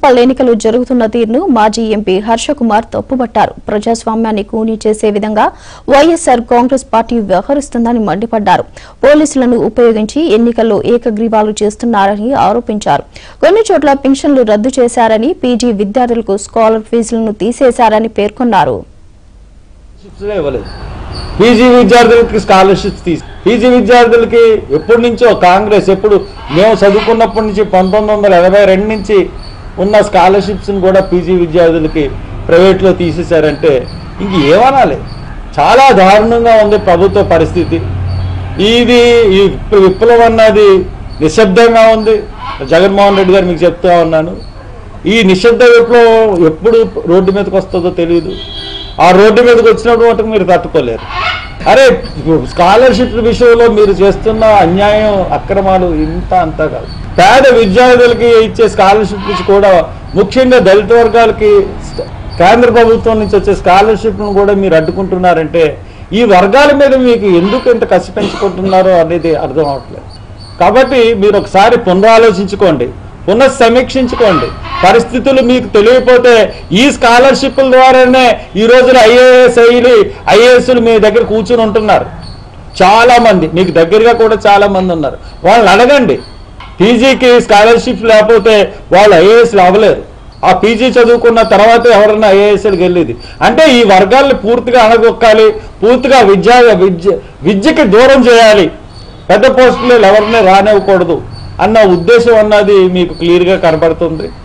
municipal ఎన్నికలు జరుగుతున్న తీరును మాజీ ఎంపీ హర్షకుమార్ తప్పుబట్టారు ప్రజాస్వామ్యాన్ని కూనీ చేసే విధంగా వైఎస్సార్ కాంగ్రెస్ పార్టీ వ్యవహరిస్తుందని మండిపడ్డారు పోలీసులను ఉపయోగించి ఎన్నికల్లో ఏకగ్రీవాలు చేస్తున్నారని ఆరోపించారు కొన్ని చోట్ల పింఛన్లు రద్దు చేశారని పీజీ విద్యార్థులకు స్కాలర్ ఫీజులను తీసేశారని పేర్కొన్నారు స్కాలర్షిప్స్ ఇవ్వలేదు పీజీ విద్యార్థులకి స్కాలర్షిప్స్ తీసి పీజీ విద్యార్థులకి ఎప్పటి నుంచో కాంగ్రెస్ ఎప్పుడు మేము చదువుకున్నప్పటి నుంచి పంతొమ్మిది వందల ఎనభై రెండు నుంచి ఉన్న స్కాలర్షిప్స్ని కూడా పీజీ విద్యార్థులకి ప్రైవేట్లో తీసేశారంటే ఇంక ఏమనాలి చాలా దారుణంగా ఉంది ప్రభుత్వ పరిస్థితి ఇది ఈ విప్ల- విప్లవం అన్నది నిశ్శబ్దంగా ఉంది జగన్మోహన్ రెడ్డి గారు మీకు చెప్తా ఉన్నాను ఈ నిశ్శబ్ద విప్లవం ఎప్పుడు రోడ్డు మీదకి వస్తుందో తెలియదు ఆ రోడ్డు మీదకి వచ్చినప్పుడు మటుకు మీరు తట్టుకోలేరు అరే స్కాలర్షిప్ విషయంలో మీరు చేస్తున్న అన్యాయం అక్రమాలు ఇంత అంతా కాదు పేద విద్యార్థులకి ఇచ్చే స్కాలర్షిప్స్ కూడా ముఖ్యంగా దళిత వర్గాలకి స్- కేంద్ర ప్రభుత్వం నుంచి వచ్చే స్కాలర్షిప్ను కూడా మీరు అడ్డుకుంటున్నారంటే ఈ వర్గాల మీద మీకు ఎందుకు ఇంత కసి పెంచుకుంటున్నారో అనేది అర్థం అవట్లేదు కాబట్టి మీరు ఒకసారి పునరాలోచించుకోండి పునఃసమీక్షించుకోండి పరిస్థితులు మీకు తెలియకపోతే ఈ స్కాలర్షిప్ల ద్వారానే ఈ రోజున ఐఏఎస్ అయ్యి ఐఏఎస్లు మీ దగ్గర కూర్చుని ఉంటున్నారు చాలా మంది మీకు దగ్గరగా కూడా చాలా మంది ఉన్నారు వాళ్ళని అడగండి పీజీకి స్కాలర్షిప్ లేకపోతే వాళ్ళు ఐఏఎస్లు అవ్వలేరు ఆ పీజీ చదువుకున్న తర్వాత ఎవరన్నా ఐఏఎస్కి వెళ్ళేది అంటే ఈ వర్గాల్ని పూర్తిగా అణగొక్కాలి పూర్తిగా విద్యా విద్య విద్యకి దూరం చేయాలి పెద్ద పోస్టులు ఎవరిని రానివ్వకూడదు అన్న ఉద్దేశం అన్నది మీకు క్లియర్గా కనబడుతుంది